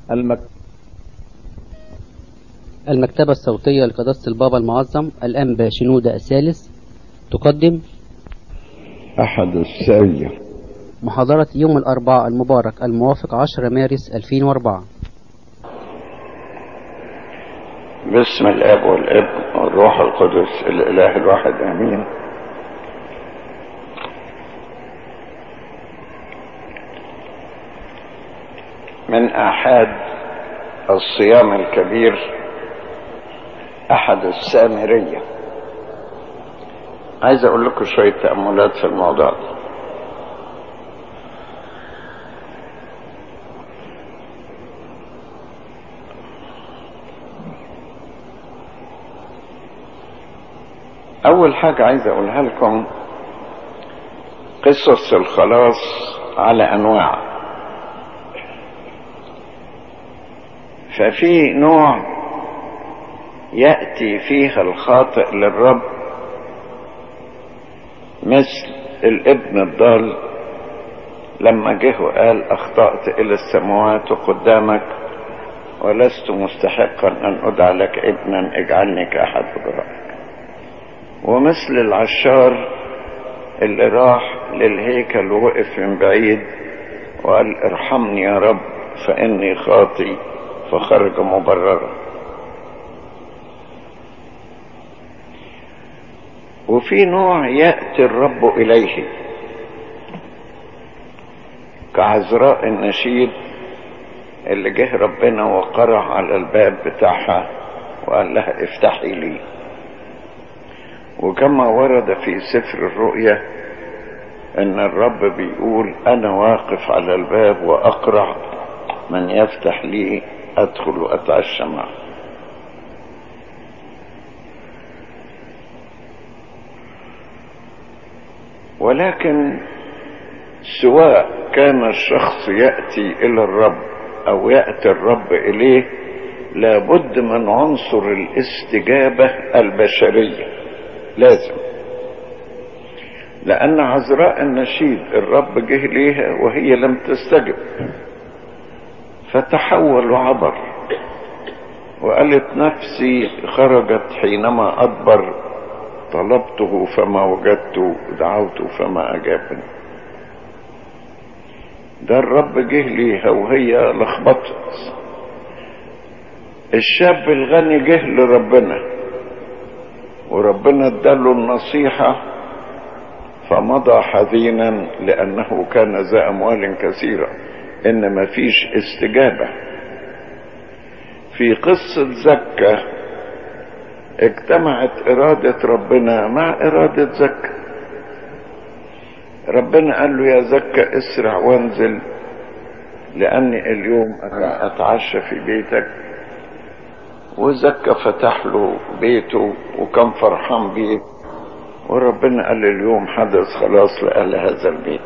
المك... المكتبة الصوتية لقداسة البابا المعظم الأنبا شنودة الثالث تقدم أحد السرية محاضرة يوم الأربعاء المبارك الموافق 10 مارس 2004 باسم الاب والابن والروح القدس الاله الواحد امين من احاد الصيام الكبير احد السامرية عايز اقول لكم شوية تأملات في الموضوع ده اول حاجة عايز اقولها لكم قصص الخلاص على انواع ففي نوع يأتي فيها الخاطئ للرب مثل الابن الضال لما جه وقال اخطأت الى السماوات قدامك ولست مستحقا ان ادعى لك ابنا اجعلني كاحد ابرائك ومثل العشار اللي راح للهيكل ووقف من بعيد وقال ارحمني يا رب فاني خاطي فخرج مبررا وفي نوع ياتي الرب اليه كعذراء النشيد اللي جه ربنا وقرع على الباب بتاعها وقال لها افتحي لي وكما ورد في سفر الرؤيا ان الرب بيقول انا واقف على الباب واقرع من يفتح لي ادخل واتعشى معه ولكن سواء كان الشخص ياتي الى الرب او ياتي الرب اليه لابد من عنصر الاستجابه البشريه لازم لأن عذراء النشيد الرب جه ليها وهي لم تستجب فتحول وعبر وقالت نفسي خرجت حينما أدبر طلبته فما وجدته دعوته فما أجابني ده الرب جه ليها وهي لخبطت الشاب الغني جه لربنا وربنا اداله النصيحة فمضى حزينا لأنه كان ذا أموال كثيرة إن مفيش استجابة في قصة زكا اجتمعت إرادة ربنا مع إرادة زكا ربنا قال له يا زكا اسرع وانزل لأني اليوم أتعشى في بيتك وزكى فتح له بيته وكان فرحان بيه وربنا قال اليوم حدث خلاص لأهل هذا البيت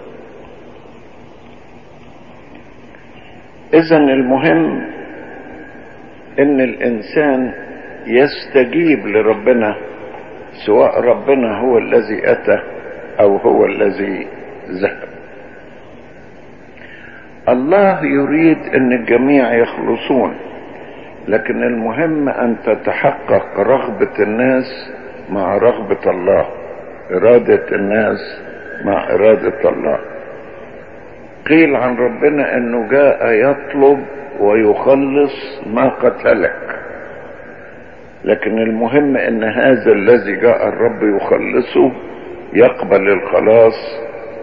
إذا المهم إن الإنسان يستجيب لربنا سواء ربنا هو الذي أتى أو هو الذي ذهب الله يريد أن الجميع يخلصون لكن المهم ان تتحقق رغبة الناس مع رغبة الله ارادة الناس مع ارادة الله قيل عن ربنا انه جاء يطلب ويخلص ما قتلك لكن المهم ان هذا الذي جاء الرب يخلصه يقبل الخلاص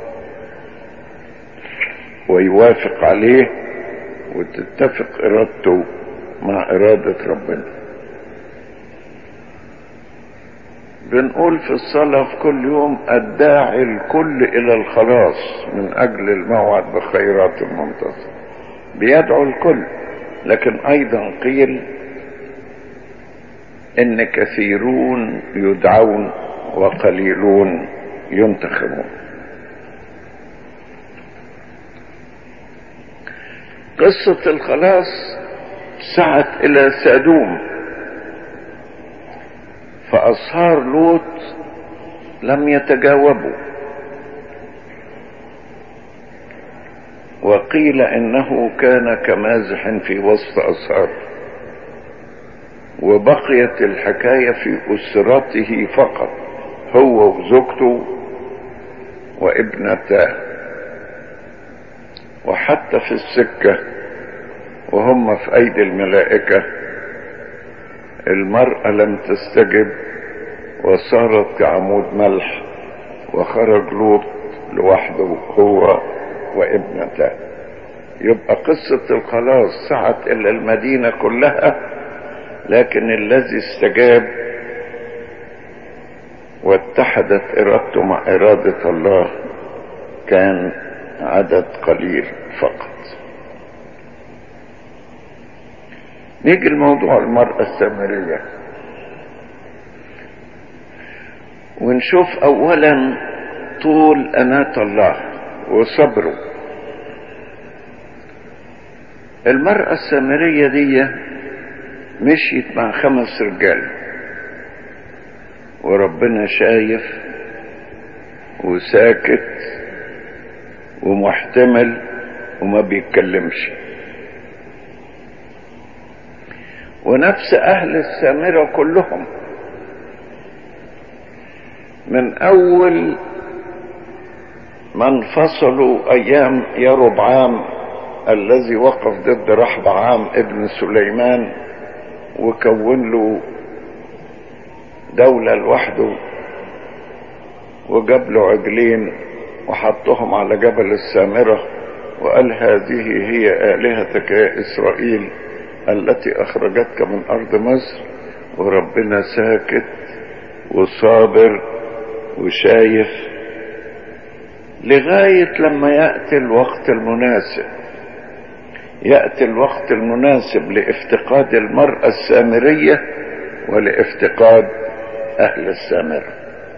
ويوافق عليه وتتفق ارادته مع إرادة ربنا بنقول في الصلاة في كل يوم الداعي الكل إلى الخلاص من أجل الموعد بخيرات المنتصر بيدعو الكل لكن أيضا قيل إن كثيرون يدعون وقليلون ينتخبون قصة الخلاص سعت الى سادوم فاصهار لوط لم يتجاوبوا وقيل انه كان كمازح في وسط اصحابه وبقيت الحكاية في اسرته فقط هو وزوجته وابنتاه وحتى في السكة وهم في ايدي الملائكة المرأة لم تستجب وصارت كعمود ملح وخرج لوط لوحده هو وابنته يبقى قصة الخلاص سعت إلى المدينة كلها لكن الذي استجاب واتحدت إرادته مع إرادة الله كان عدد قليل فقط نيجي لموضوع المرأة السامرية ونشوف أولا طول أناة الله وصبره المرأة السامرية دي مشيت مع خمس رجال وربنا شايف وساكت ومحتمل وما بيتكلمش ونفس اهل السامرة كلهم من اول ما انفصلوا ايام يربعام الذي وقف ضد رحبعام ابن سليمان وكون له دولة لوحده وجاب له عجلين وحطهم على جبل السامرة وقال هذه هي آلهتك يا إسرائيل التي أخرجتك من أرض مصر وربنا ساكت وصابر وشايف لغاية لما يأتي الوقت المناسب يأتي الوقت المناسب لافتقاد المرأة السامرية ولافتقاد أهل السامرة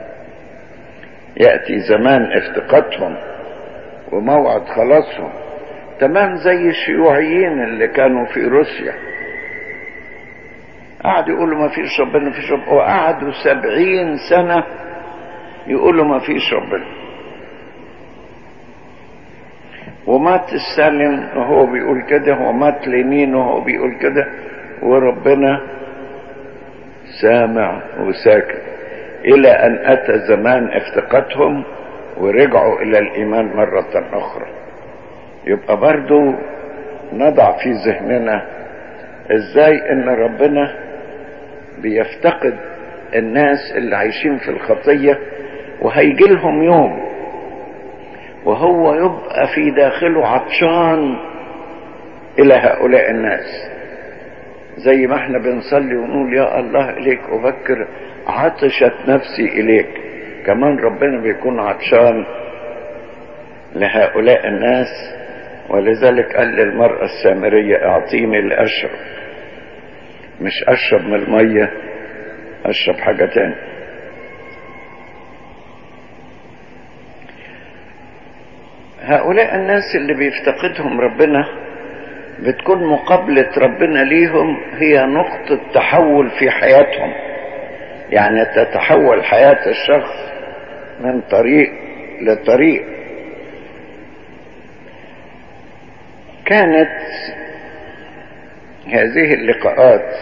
يأتي زمان افتقادهم وموعد خلاصهم تمام زي الشيوعيين اللي كانوا في روسيا قعدوا يقولوا ما فيش ربنا ما فيش ربنا وقعدوا سبعين سنة يقولوا ما فيش ربنا ومات ستالين وهو بيقول كده ومات لينين وهو بيقول كده وربنا سامع وساكت الى ان اتى زمان افتقدهم ورجعوا الى الايمان مرة اخرى يبقى برضو نضع في ذهننا ازاي ان ربنا بيفتقد الناس اللي عايشين في الخطية وهيجي لهم يوم وهو يبقى في داخله عطشان الى هؤلاء الناس زي ما احنا بنصلي ونقول يا الله اليك افكر عطشت نفسي اليك كمان ربنا بيكون عطشان لهؤلاء الناس ولذلك قال للمرأة السامرية اعطيني لأشرب مش أشرب من المية أشرب حاجة تاني هؤلاء الناس اللي بيفتقدهم ربنا بتكون مقابلة ربنا ليهم هي نقطة تحول في حياتهم يعني تتحول حياة الشخص من طريق لطريق كانت هذه اللقاءات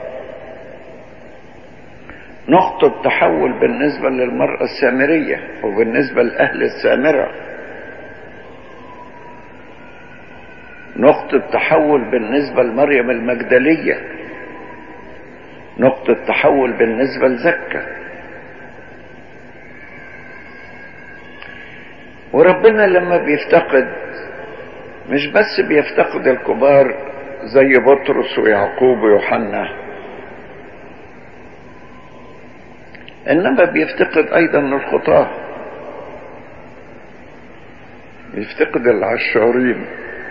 نقطة تحول بالنسبة للمرأة السامرية وبالنسبة لأهل السامرة نقطة تحول بالنسبة لمريم المجدلية نقطة تحول بالنسبة لزكا وربنا لما بيفتقد مش بس بيفتقد الكبار زي بطرس ويعقوب ويوحنا انما بيفتقد ايضا الخطاه بيفتقد العشارين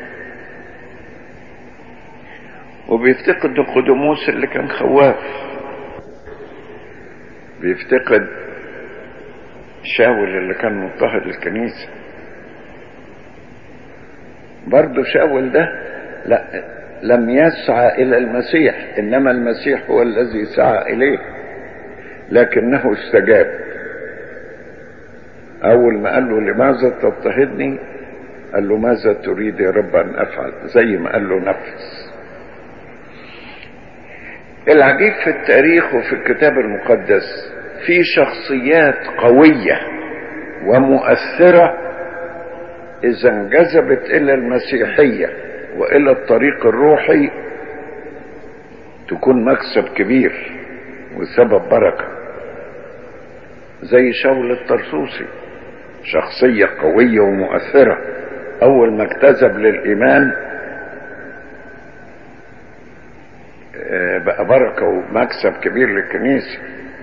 وبيفتقد قدموس اللي كان خواف بيفتقد شاول اللي كان مضطهد الكنيسة برضه شاول ده لا لم يسعى إلى المسيح إنما المسيح هو الذي سعى إليه لكنه استجاب أول ما قال له لماذا تضطهدني قال له ماذا تريد يا رب أن أفعل زي ما قال له نفس العجيب في التاريخ وفي الكتاب المقدس في شخصيات قوية ومؤثرة إذا انجذبت إلى المسيحية وإلى الطريق الروحي تكون مكسب كبير وسبب بركة زي شاول الطرسوسي شخصية قوية ومؤثرة أول ما اكتسب للإيمان بقى بركة ومكسب كبير للكنيسة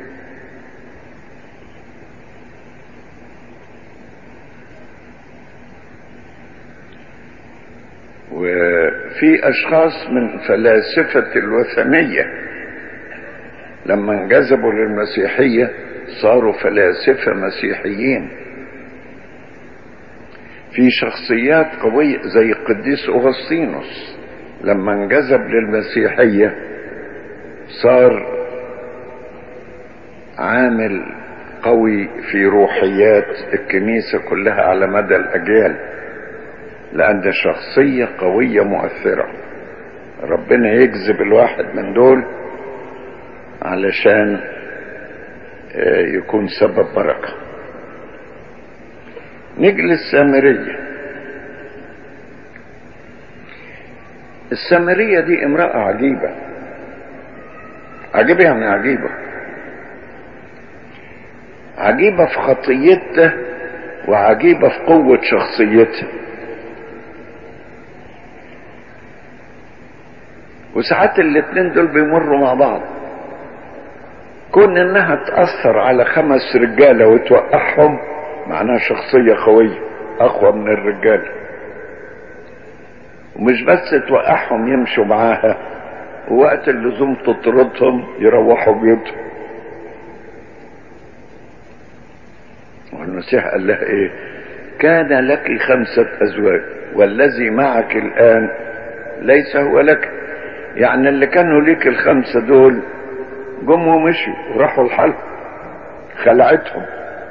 وفي أشخاص من فلاسفة الوثنية لما انجذبوا للمسيحية صاروا فلاسفة مسيحيين في شخصيات قوية زي القديس أغسطينوس لما انجذب للمسيحية صار عامل قوي في روحيات الكنيسة كلها على مدى الأجيال لأن شخصية قوية مؤثرة ربنا يجذب الواحد من دول علشان يكون سبب بركة نيجي للسامرية السامرية دي امرأة عجيبة عجيبة يعني عجيبة عجيبة في خطيتها وعجيبة في قوة شخصيتها وساعات الاتنين دول بيمروا مع بعض كون انها تأثر على خمس رجالة وتوقعهم معناها شخصية قوية اقوى من الرجال ومش بس توقعهم يمشوا معاها ووقت اللزوم تطردهم يروحوا بيوتهم والمسيح قال لها ايه كان لك خمسة ازواج والذي معك الان ليس هو لك يعني اللي كانوا ليك الخمسة دول جم ومشوا وراحوا الحل خلعتهم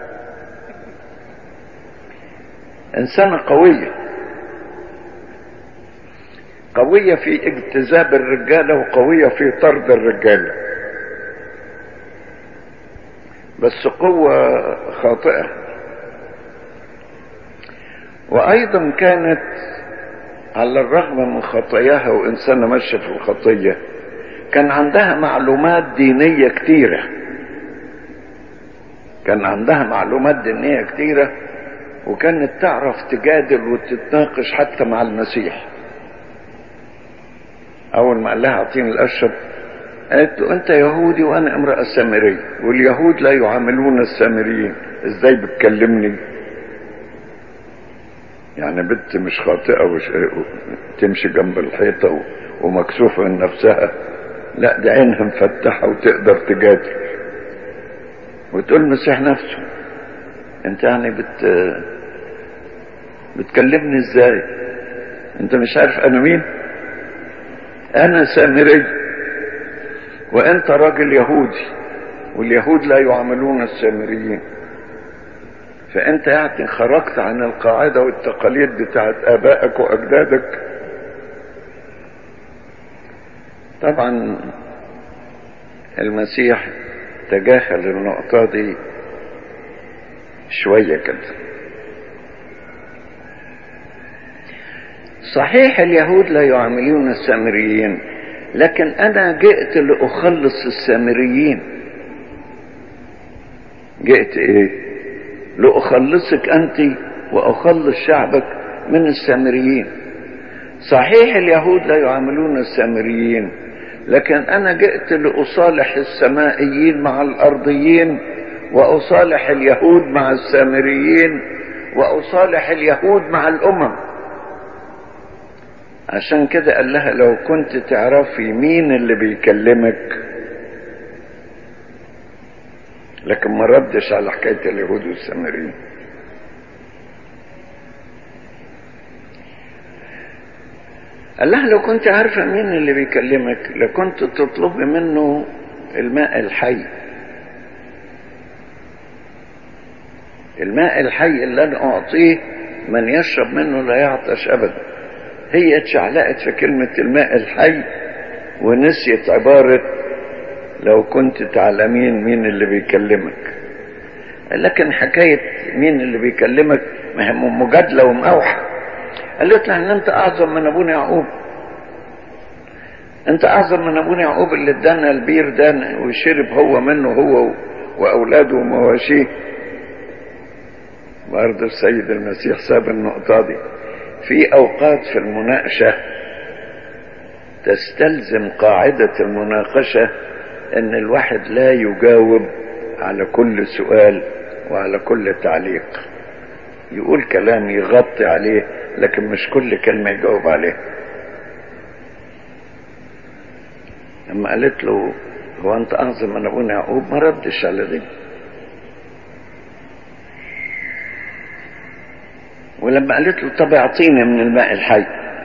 انسانة قوية قوية في اجتذاب الرجالة وقوية في طرد الرجالة بس قوة خاطئة وأيضا كانت على الرغم من خطاياها وإنسانة ماشية في الخطية كان عندها معلومات دينية كتيرة كان عندها معلومات دينية كتيرة وكانت تعرف تجادل وتتناقش حتى مع المسيح أول ما قال لها أعطيني الأشرب قالت له أنت يهودي وأنا امرأة سامرية واليهود لا يعاملون السامريين إزاي بتكلمني يعني بنت مش خاطئة وش... تمشي جنب الحيطة ومكسوفة من نفسها لا دي عينها مفتحة وتقدر تجادل وتقول المسيح نفسه انت يعني بت بتكلمني ازاي انت مش عارف انا مين انا سامري وانت راجل يهودي واليهود لا يعاملون السامريين فانت يعني خرجت عن القاعدة والتقاليد بتاعت ابائك واجدادك طبعا المسيح تجاهل النقطة دي شوية كده صحيح اليهود لا يعاملون السامريين لكن انا جئت لاخلص السامريين جئت ايه لاخلصك انت واخلص شعبك من السامريين صحيح اليهود لا يعاملون السامريين لكن انا جئت لاصالح السمائيين مع الارضيين واصالح اليهود مع السامريين واصالح اليهود مع الامم عشان كده قال لها لو كنت تعرفي مين اللي بيكلمك لكن ما ردش على حكايه اليهود والسامريين قال لها لو كنت عارفة مين اللي بيكلمك لكنت تطلبي منه الماء الحي الماء الحي اللي انا اعطيه من يشرب منه لا يعطش أبدا هي اتشعلقت في كلمة الماء الحي ونسيت عبارة لو كنت تعلمين مين اللي بيكلمك لكن حكاية مين اللي بيكلمك ما هي مجادلة ومأوحة قالت لها ان انت اعظم من ابونا يعقوب انت اعظم من ابونا يعقوب اللي ادانا البير ده وشرب هو منه هو واولاده ومواشيه برضه السيد المسيح ساب النقطة دي في اوقات في المناقشة تستلزم قاعدة المناقشة ان الواحد لا يجاوب على كل سؤال وعلى كل تعليق يقول كلام يغطي عليه لكن مش كل كلمة يجاوب عليه لما قالت له هو انت اعظم من ابونا يعقوب ما ردش على دي ولما قالت له طب اعطيني من الماء الحي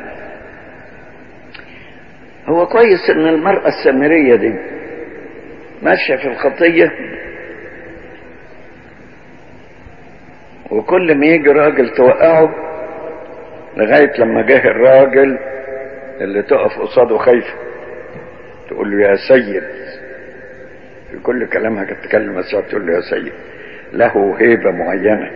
هو كويس ان المرأة السامرية دي ماشية في الخطية وكل ما يجي راجل توقعه لغاية لما جه الراجل اللي تقف قصاده خايفة تقول له يا سيد في كل كلامها كانت تتكلم بس تقول له يا سيد له هيبة معينة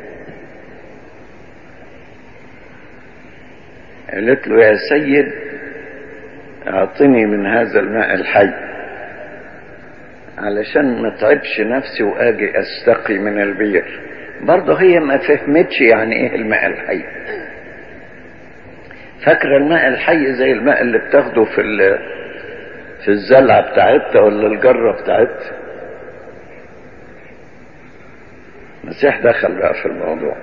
قالت له يا سيد اعطني من هذا الماء الحي علشان ما تعبش نفسي واجي استقي من البير برضه هي ما فهمتش يعني ايه الماء الحي فاكره الماء الحي زي الماء اللي بتاخده في في الزلعه بتاعتها ولا الجره بتاعتها المسيح دخل بقى في الموضوع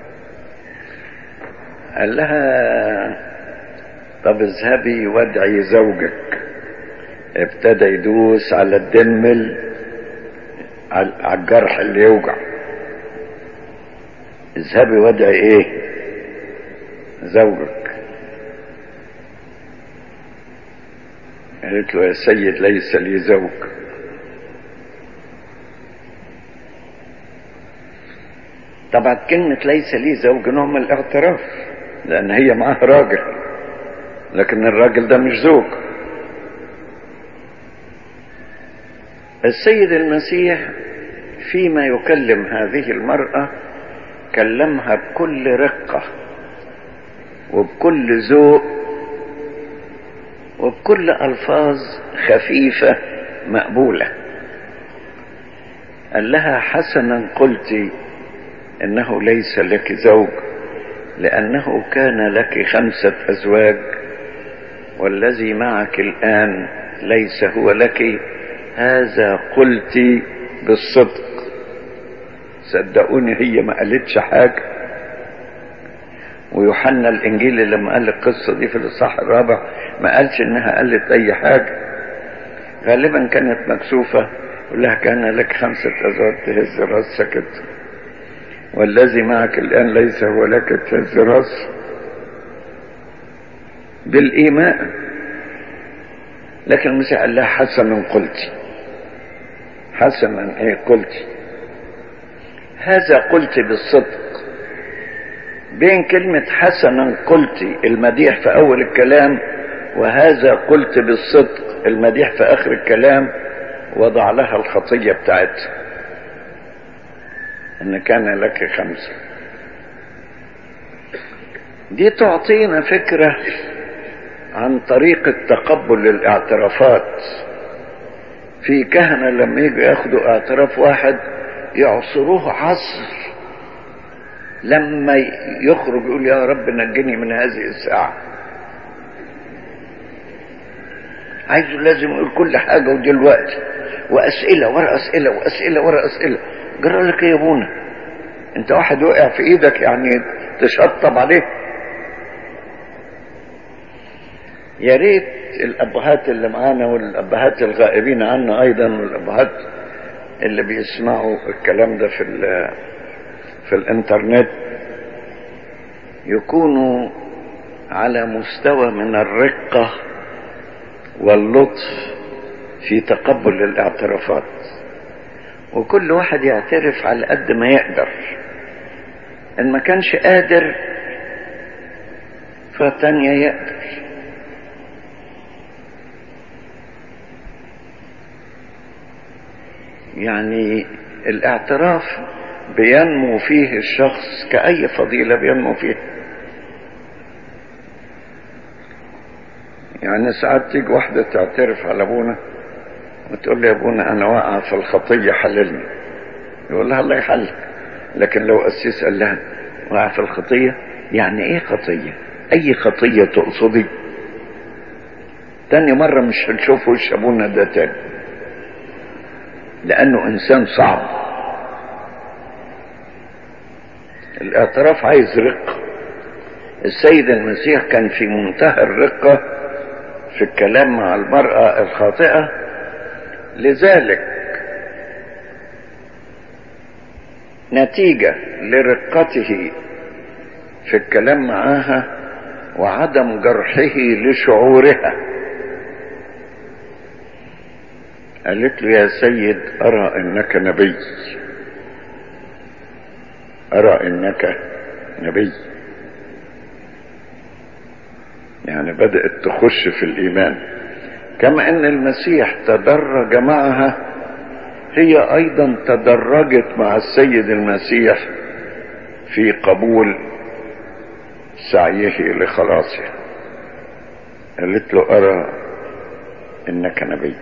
قال لها طب اذهبي وادعي زوجك ابتدى يدوس على الدمل على الجرح اللي يوجع اذهبي وادعي ايه زوجك قالت له يا سيد ليس لي زوج طبعا كلمة ليس لي زوج نوع من الاعتراف لأن هي معاه راجل لكن الراجل ده مش زوج السيد المسيح فيما يكلم هذه المرأة كلمها بكل رقة وبكل ذوق وبكل ألفاظ خفيفة مقبولة قال لها حسنا قلت إنه ليس لك زوج لأنه كان لك خمسة أزواج والذي معك الآن ليس هو لك هذا قلت بالصدق صدقوني هي ما قالتش حاجة ويوحنا الإنجيلي لما قال القصة دي في الإصحاح الرابع ما قالش إنها قالت أي حاجة غالبا كانت مكسوفة يقول لها كان لك خمسة أزواج تهز راسها كده والذي معك الآن ليس هو لك تهز راسه بالإيمان لكن المسيح قال لها حسنا قلت حسنا ايه قلت هذا قلت بالصدق بين كلمة حسنا قلت المديح في أول الكلام وهذا قلت بالصدق المديح في آخر الكلام وضع لها الخطية بتاعتها إن كان لك خمسة دي تعطينا فكرة عن طريقة تقبل الاعترافات في كهنة لما يجوا ياخدوا اعتراف واحد يعصروه عصر لما يخرج يقول يا رب نجني من هذه الساعة عايزه لازم يقول كل حاجة ودلوقتي وأسئلة ورا أسئلة وأسئلة ورا أسئلة جرى لك يا ابونا انت واحد وقع في ايدك يعني تشطب عليه يا ريت الابهات اللي معانا والابهات الغائبين عنا ايضا والابهات اللي بيسمعوا الكلام ده في في الانترنت يكونوا على مستوى من الرقة واللطف في تقبل الاعترافات وكل واحد يعترف على قد ما يقدر ان ما كانش قادر فالتانية يقدر يعني الاعتراف بينمو فيه الشخص كأي فضيلة بينمو فيه يعني ساعات تيجي واحدة تعترف على ابونا وتقول لي يا ابونا انا واقع في الخطية حللني يقول لها الله يحلك لكن لو قسيس قال لها واقع في الخطية يعني ايه خطية اي خطية تقصدي تاني مرة مش هنشوف وش ابونا ده تاني لانه انسان صعب الاعتراف عايز رقة السيد المسيح كان في منتهى الرقة في الكلام مع المرأة الخاطئة لذلك نتيجة لرقته في الكلام معاها وعدم جرحه لشعورها قالت له يا سيد أرى أنك نبي أرى أنك نبي يعني بدأت تخش في الإيمان كما أن المسيح تدرج معها هي أيضا تدرجت مع السيد المسيح في قبول سعيه لخلاصه قالت له أرى إنك نبي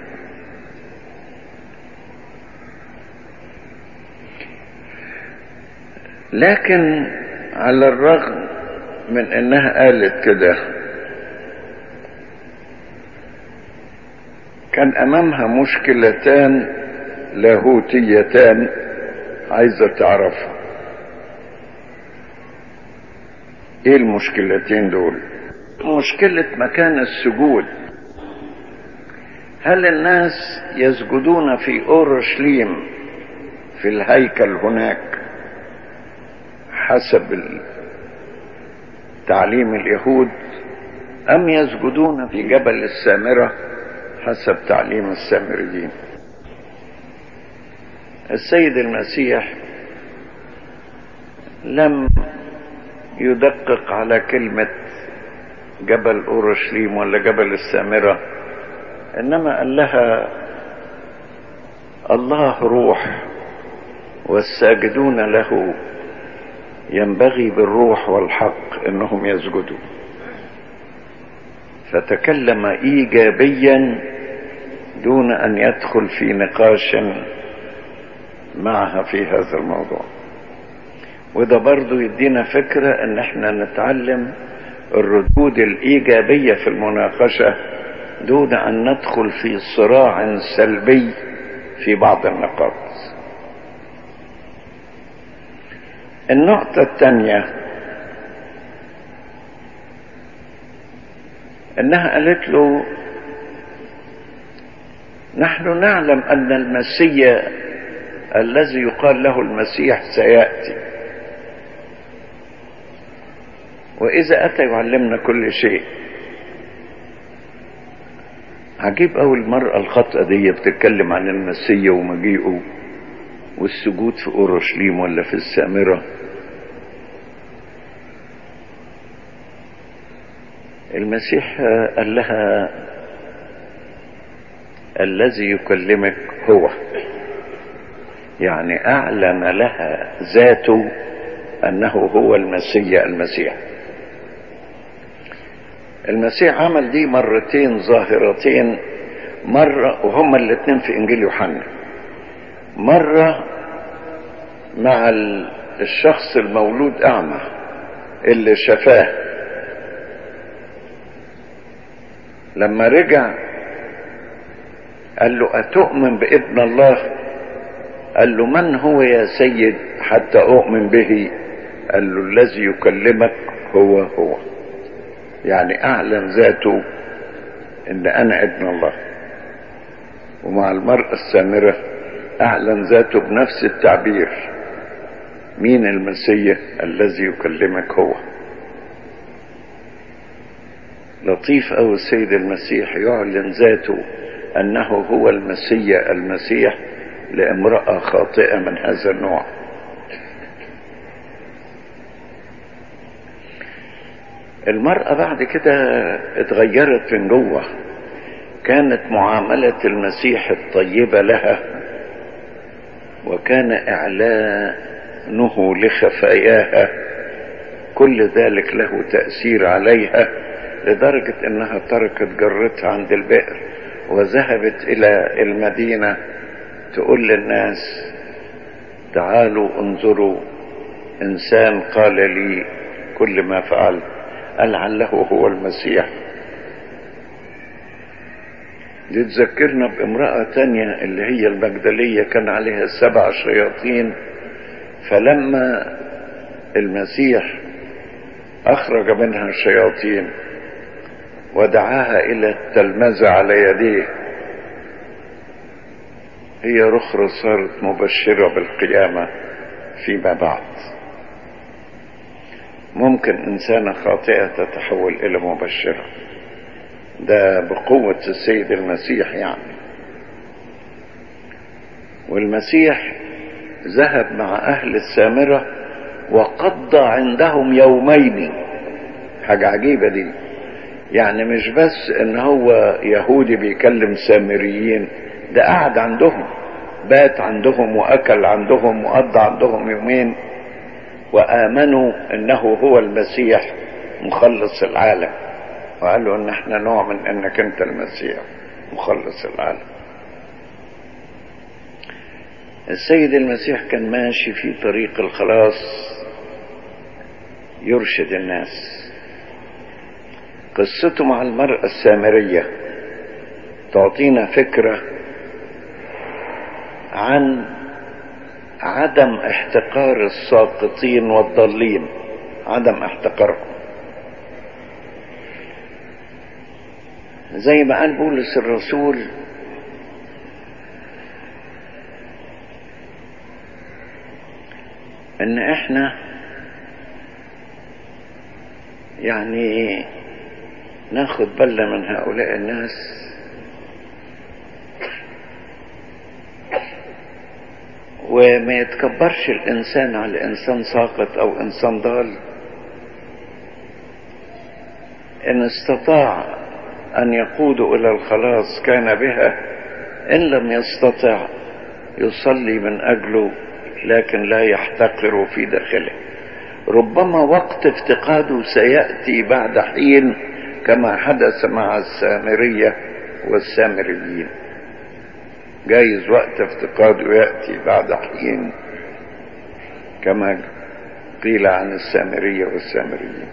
لكن على الرغم من انها قالت كده كان امامها مشكلتان لاهوتيتان عايزه تعرفها ايه المشكلتين دول مشكله مكان السجود هل الناس يسجدون في اورشليم في الهيكل هناك حسب تعليم اليهود أم يسجدون في جبل السامرة حسب تعليم السامريين السيد المسيح لم يدقق على كلمة جبل أورشليم ولا جبل السامرة إنما قال لها الله روح والساجدون له ينبغي بالروح والحق انهم يسجدوا فتكلم ايجابيا دون ان يدخل في نقاش معها في هذا الموضوع وده برضو يدينا فكرة ان احنا نتعلم الردود الايجابية في المناقشة دون ان ندخل في صراع سلبي في بعض النقاط النقطة الثانية انها قالت له نحن نعلم ان المسيح الذي يقال له المسيح سيأتي واذا اتى يعلمنا كل شيء عجيب أوي المرأة الخاطئة دي بتتكلم عن المسيح ومجيئه والسجود في أورشليم ولا في السامرة المسيح قال لها الذي يكلمك هو يعني أعلن لها ذاته أنه هو المسيح المسيح المسيح عمل دي مرتين ظاهرتين مرة وهما الاثنين في إنجيل يوحنا مرة مع الشخص المولود أعمى اللي شفاه لما رجع قال له أتؤمن بابن الله قال له من هو يا سيد حتى أؤمن به قال له الذي يكلمك هو هو يعني أعلن ذاته إن أنا ابن الله ومع المرأة السامرة أعلن ذاته بنفس التعبير مين المسيح الذي يكلمك هو لطيف أو السيد المسيح يعلن ذاته أنه هو المسيح المسيح لامرأة خاطئة من هذا النوع المرأة بعد كده اتغيرت من جوه كانت معاملة المسيح الطيبة لها وكان إعلانه لخفاياها كل ذلك له تأثير عليها لدرجة انها تركت جرتها عند البئر وذهبت الى المدينة تقول للناس تعالوا انظروا انسان قال لي كل ما فعلت لعله هو المسيح دي تذكرنا بامرأة تانية اللي هي المجدلية كان عليها سبع شياطين فلما المسيح أخرج منها الشياطين ودعاها إلى التلمذة على يديه هي رخرة صارت مبشرة بالقيامة فيما بعد ممكن إنسانة خاطئة تتحول إلى مبشرة ده بقوة السيد المسيح يعني والمسيح ذهب مع أهل السامرة وقضى عندهم يومين حاجة عجيبة دي يعني مش بس ان هو يهودي بيكلم سامريين ده قعد عندهم بات عندهم واكل عندهم وقضى عندهم يومين وامنوا انه هو المسيح مخلص العالم وقالوا ان احنا نوع من انك انت المسيح مخلص العالم السيد المسيح كان ماشي في طريق الخلاص يرشد الناس قصته مع المرأة السامرية تعطينا فكرة عن عدم احتقار الساقطين والضالين عدم احتقارهم زي ما قال بولس الرسول ان احنا يعني ناخد بالنا من هؤلاء الناس وما يتكبرش الانسان على انسان ساقط او انسان ضال ان استطاع ان يقود الى الخلاص كان بها ان لم يستطع يصلي من اجله لكن لا يحتقر في داخله ربما وقت افتقاده سياتي بعد حين كما حدث مع السامريه والسامريين جايز وقت افتقاده ياتي بعد حين كما قيل عن السامريه والسامريين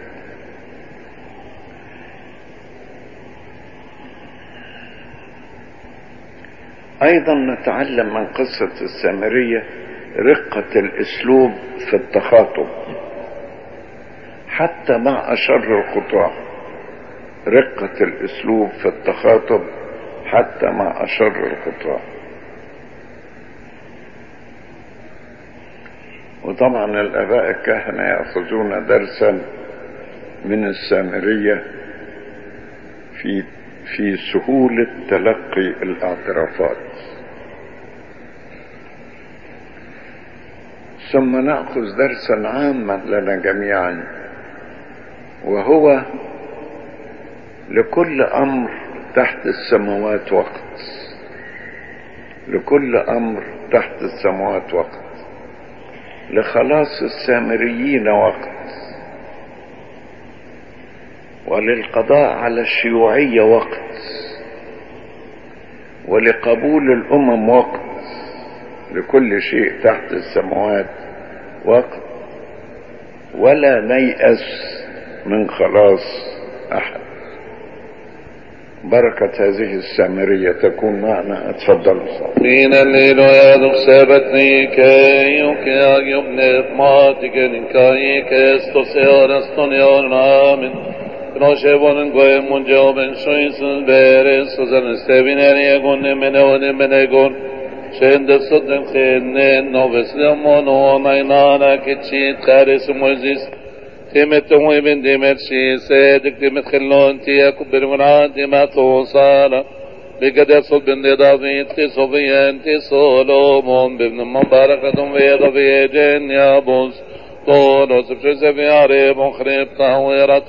ايضا نتعلم من قصه السامريه رقه الاسلوب في التخاطب حتى مع اشر الخطاه رقه الاسلوب في التخاطب حتى مع اشر الخطاه وطبعا الاباء الكهنه ياخذون درسا من السامريه في في سهوله تلقي الاعترافات ثم ناخذ درسا عاما لنا جميعا وهو لكل امر تحت السماوات وقت لكل امر تحت السماوات وقت لخلاص السامريين وقت وللقضاء على الشيوعية وقت ولقبول الأمم وقت لكل شيء تحت السماوات وقت ولا نيأس من خلاص أحد بركة هذه السامرية تكون معنا اتفضلوا من الليل يدق سبتني كي يكياك يبني ماتك كي كستوسيون استونيون آمين Proszę wonen gojem mundzioben szoinsen beres sozan steviner jegon meneon menegon Şende sodem khenne noves lemono naynana kitchit khares mozis تمت من دمرشي سيدك تمت خلون تيا كبر من عاد ما توصال بقد يصل بن دافيد في صفيان تي سولومون بابن مباركة في غفي جن يا بوس طول وسبش سفي عريب وخريب تهويرت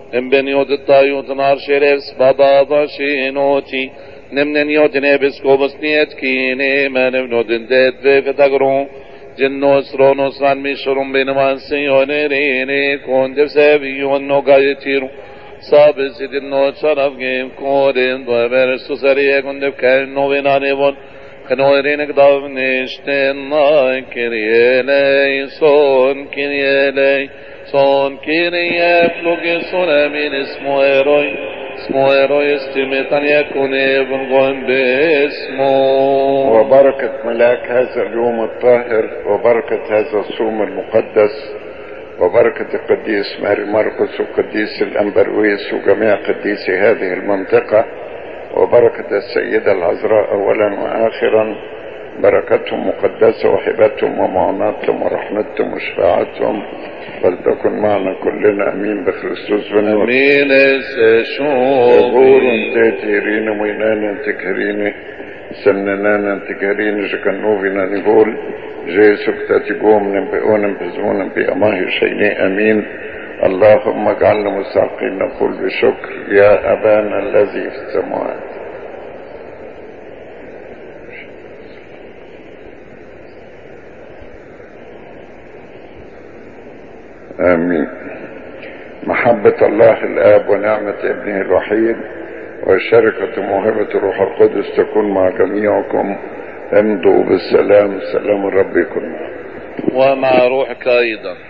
ام بن يود الطايوت نار شرفس بابا باشينوتي نمن يود نبس كوبس نيت كيني من ابن ديت بفتقرون جنوس رونوس ران ميشرون بين وانسيون ريني كون دف سابيون نو قايتيرو صاب سيدن نو شرف جيم كورين دو برسو سريه كون دف كاين نو بيناني بون كنورينك داف نشتن ناي كريه لي صون كريه لي صون كريه فلوك صون من اسمه ايروي اسمه ايروي استمتان يكون ابن قوم باسمه وبركة ملاك هذا اليوم الطاهر وبركة هذا الصوم المقدس وبركة القديس ماري مرقس وقديس الأنبرويس وجميع قديسي هذه المنطقة وبركة السيدة العذراء أولا وآخرا بركتهم مقدسة وحبتهم ومعوناتهم ورحمتهم وشفاعتهم فلتكن معنا كلنا أمين بخريستوس بنور امين يقول سشوبي تيرين وينان تكهرين سننان تكهرين جكنوفنا نقول جيسو كتاتيقوم نبئون بزمون بأماه شيني أمين اللهم اجعلنا مستحقين نقول بشكر يا أبانا الذي في السماوات آمين محبة الله الآب ونعمة ابنه الوحيد وشركة موهبة الروح القدس تكون مع جميعكم امضوا بالسلام سلام الرب يكون معكم ومع روحك ايضا